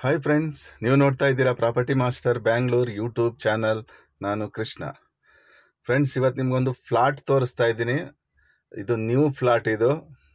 hi friends ನೀವು ನೋಡ್ತಾ ಇದ್ದೀರಾ property master Bangalore YouTube channel ನಾನು ಕೃಷ್ಣ ಫ್ರೆಂಡ್ಸ್ ಇವತ್ತು ನಿಮ್ಗೊಂದು ಫ್ಲಾಟ್ ತೋರಿಸ್ತಾ ಇದ್ದೀನಿ ಇದು ನ್ಯೂ ಫ್ಲಾಟ್ ಇದು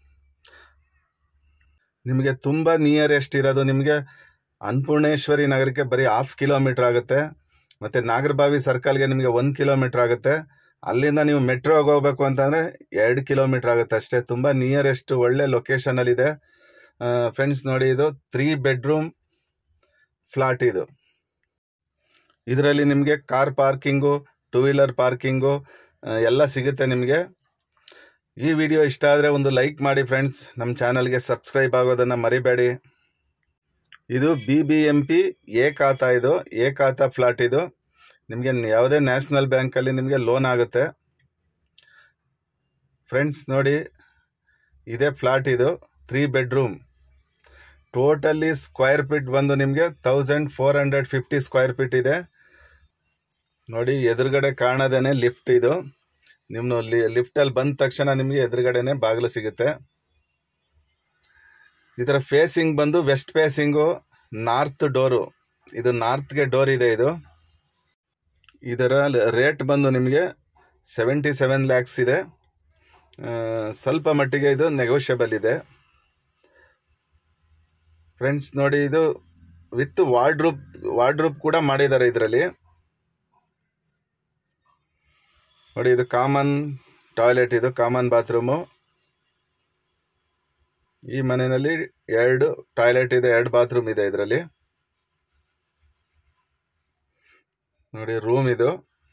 ನಿಮಗೆ ತುಂಬ ನಿಯರೆಸ್ಟ್ ಇರೋದು ನಿಮಗೆ ಅನ್ನಪೂರ್ಣೇಶ್ವರಿ ನಗರಕ್ಕೆ ಬರೀ ಹಾಫ್ ಕಿಲೋಮೀಟರ್ ಆಗುತ್ತೆ ಮತ್ತು ನಾಗರಬಾವಿ ಸರ್ಕಲ್ಗೆ ನಿಮಗೆ ಒಂದು ಕಿಲೋಮೀಟರ್ ಆಗುತ್ತೆ ಅಲ್ಲಿಂದ ನೀವು ಮೆಟ್ರೋಗೆ ಹೋಗ್ಬೇಕು ಅಂತಂದರೆ ಎರಡು ಕಿಲೋಮೀಟರ್ ಆಗುತ್ತೆ ಅಷ್ಟೇ ತುಂಬ ನಿಯರೆಸ್ಟ್ ಒಳ್ಳೆ ಲೊಕೇಶನಲ್ಲಿದೆ ಫ್ರೆಂಡ್ಸ್ ನೋಡಿ ಇದು ತ್ರೀ ಬೆಡ್ರೂಮ್ ಫ್ಲಾಟ್ ಇದು ಇದರಲ್ಲಿ ನಿಮಗೆ car parking two wheeler parking ಎಲ್ಲ ಸಿಗುತ್ತೆ ನಿಮಗೆ ಈ ವಿಡಿಯೋ ಇಷ್ಟ ಆದರೆ ಒಂದು ಲೈಕ್ ಮಾಡಿ ಫ್ರೆಂಡ್ಸ್ ನಮ್ಮ ಚಾನಲ್ಗೆ ಸಬ್ಸ್ಕ್ರೈಬ್ ಆಗೋದನ್ನು ಮರಿಬೇಡಿ ಇದು B B M P A ಖಾತಾ ಇದು ಎ ಖಾತಾ ಫ್ಲಾಟ್ ಇದು ನಿಮಗೆ ಯಾವುದೇ ನ್ಯಾಷನಲ್ ಬ್ಯಾಂಕಲ್ಲಿ ನಿಮಗೆ ಲೋನ್ ಆಗುತ್ತೆ ಫ್ರೆಂಡ್ಸ್ ನೋಡಿ ಇದೇ ಫ್ಲಾಟ್ ಇದು three bedroom totally square feet ಬಂದು ನಿಮಗೆ thousand four hundred fifty square feet ಇದೆ ನೋಡಿ ಎದುರುಗಡೆ ಕಾಣದೇನೆ ಲಿಫ್ಟ್ ಇದು ನಿಮ್ಮ ಲಿಫ್ಟಲ್ಲಿ ಬಂದ ತಕ್ಷಣ ನಿಮಗೆ ಎದುರುಗಡೆನೆ ಬಾಗಿಲು ಸಿಗುತ್ತೆ ಇದರ ಫೇಸಿಂಗ್ ಬಂದು ವೆಸ್ಟ್ ಫೇಸಿಂಗು ನಾರ್ತ್ ಡೋರು ಇದು ನಾರ್ತ್ಗೆ ಡೋರ್ ಇದೆ ಇದು ಇದರ ರೇಟ್ ಬಂದು ನಿಮಗೆ ಸೆವೆಂಟಿ ಸೆವೆನ್ ಲ್ಯಾಕ್ಸ್ ಇದೆ ಆ, ಸ್ವಲ್ಪ ಮಟ್ಟಿಗೆ ಇದು ನೆಗೋಷಿಯಬಲ್ ಇದೆ ಫ್ರೆಂಡ್ಸ್ ನೋಡಿ ಇದು ವಿತ್ ವಾರ್ಡ್ರೂಪ್ ವಾರ್ಡ್ರೂಪ್ ಕೂಡ ಮಾಡಿದ್ದಾರೆ ಇದರಲ್ಲಿ ನೋಡಿ ಇದು ಕಾಮನ್ ಟಾಯ್ಲೆಟ್ ಇದು ಕಾಮನ್ ಬಾತ್ರೂಮು ಈ ಮನೆಯಲ್ಲಿ ಎರಡು ಟಾಯ್ಲೆಟ್ ಇದೆ ಎರಡು ಬಾತ್ರೂಮ್ ಇದೆ ಇದರಲ್ಲಿ ನೋಡಿ ರೂಮ್ ಇದು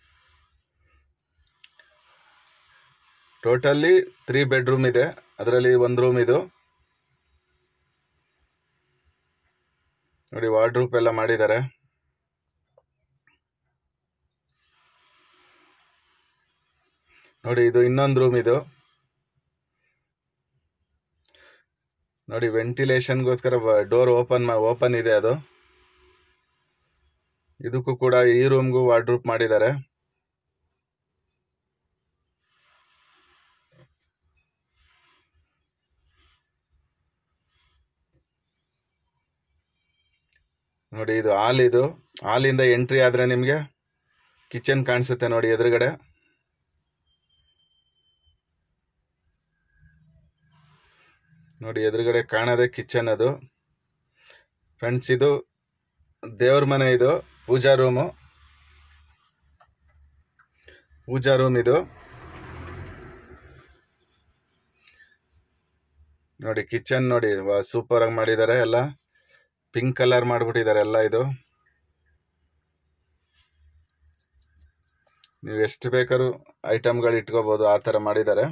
ಟೋಟಲಿ ತ್ರೀ ಬೆಡ್ರೂಮ್ ಇದೆ ಅದರಲ್ಲಿ ಒಂದು ರೂಮ್ ಇದು ನೋಡಿ ವಾರ್ಡ್ರೂಪ್ ಎಲ್ಲ ಮಾಡಿದ್ದಾರೆ ನೋಡಿ ಇದು ಇನ್ನೊಂದು ರೂಮ್ ಇದು ನೋಡಿ ವೆಂಟಿಲೇಷನ್ಗೋಸ್ಕರ ಡೋರ್ ಓಪನ್ ಓಪನ್ ಇದೆ ಅದು ಇದಕ್ಕೂ ಕೂಡ ಈ ರೂಮ್ಗೂ ವಾರ್ಡ್ರೂಪ್ ಮಾಡಿದ್ದಾರೆ ನೋಡಿ ಇದು ಹಾಲ್ ಇದು ಹಾಲಿಂದ ಎಂಟ್ರಿ ಆದ್ರೆ ನಿಮಗೆ ಕಿಚನ್ ಕಾಣಿಸುತ್ತೆ ನೋಡಿ ಎದುರುಗಡೆ ನೋಡಿ ಎದುರುಗಡೆ ಕಾಣದೆ ಕಿಚನ್ ಅದು ಫ್ರೆಂಡ್ಸ್ ಇದು ದೇವ್ರ ಮನೆ ಇದು ಪೂಜಾ ರೂಮು ಪೂಜಾ ರೂಮ್ ಇದು ನೋಡಿ ಕಿಚನ್ ನೋಡಿ ಸೂಪರ್ ಆಗಿ ಮಾಡಿದ್ದಾರೆ ಎಲ್ಲ ಪಿಂಕ್ ಕಲರ್ ಮಾಡಿಬಿಟ್ಟಿದ್ದಾರೆ ಎಲ್ಲ ಇದು ನೀವು ಎಷ್ಟು ಬೇಕಾದ್ರೂ ಐಟಮ್ಗಳು ಇಟ್ಕೋಬಹುದು ಆ ಥರ ಮಾಡಿದ್ದಾರೆ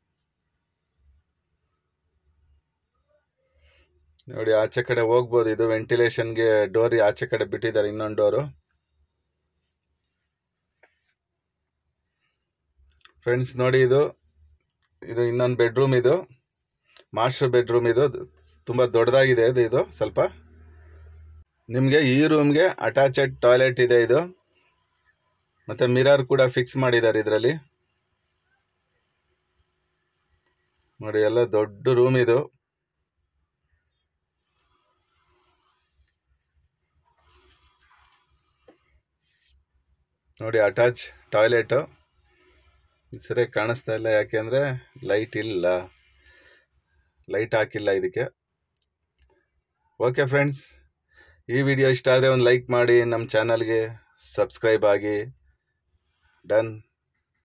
ನೋಡಿ ಆಚೆ ಕಡೆ ಹೋಗ್ಬೋದು ಇದು ವೆಂಟಿಲೇಷನ್ಗೆ ಡೋರ್ ಆಚೆ ಕಡೆ ಬಿಟ್ಟಿದ್ದಾರೆ ಇನ್ನೊಂದು ಡೋರು ಫ್ರೆಂಡ್ಸ್ ನೋಡಿ ಇದು ಇದು ಇನ್ನೊಂದು ಬೆಡ್ರೂಮ್ ಇದು ಮಾಸ್ಟರ್ ಬೆಡ್ರೂಮ್ ಇದು ತುಂಬ ದೊಡ್ಡದಾಗಿದೆ ಇದು ಇದು ಸ್ವಲ್ಪ ನಿಮಗೆ ಈ ರೂಮ್ಗೆ ಅಟ್ಯಾಚೆಡ್ ಟಾಯ್ಲೆಟ್ ಇದೆ ಇದು ಮತ್ತೆ ಮಿರರ್ ಕೂಡ ಫಿಕ್ಸ್ ಮಾಡಿದ್ದಾರೆ ಇದರಲ್ಲಿ ನೋಡಿ ಎಲ್ಲ ದೊಡ್ಡ ರೂಮ್ ಇದು ನೋಡಿ ಅಟ್ಯಾಚ್ ಟಾಯ್ಲೆಟು ಸರಿಯಾಗಿ ಕಾಣಿಸ್ತಾ ಇಲ್ಲ ಯಾಕೆಂದರೆ ಲೈಟ್ ಇಲ್ಲ ಲೈಟ್ ಹಾಕಿಲ್ಲ ಇದಕ್ಕೆ ಓಕೆ ಫ್ರೆಂಡ್ಸ್ ಈ ವಿಡಿಯೋ ಇಷ್ಟ ಆದರೆ ಒಂದು ಲೈಕ್ ಮಾಡಿ ನಮ್ಮ ಚಾನಲ್ಗೆ ಸಬ್ಸ್ಕ್ರೈಬ್ ಆಗಿ ಡನ್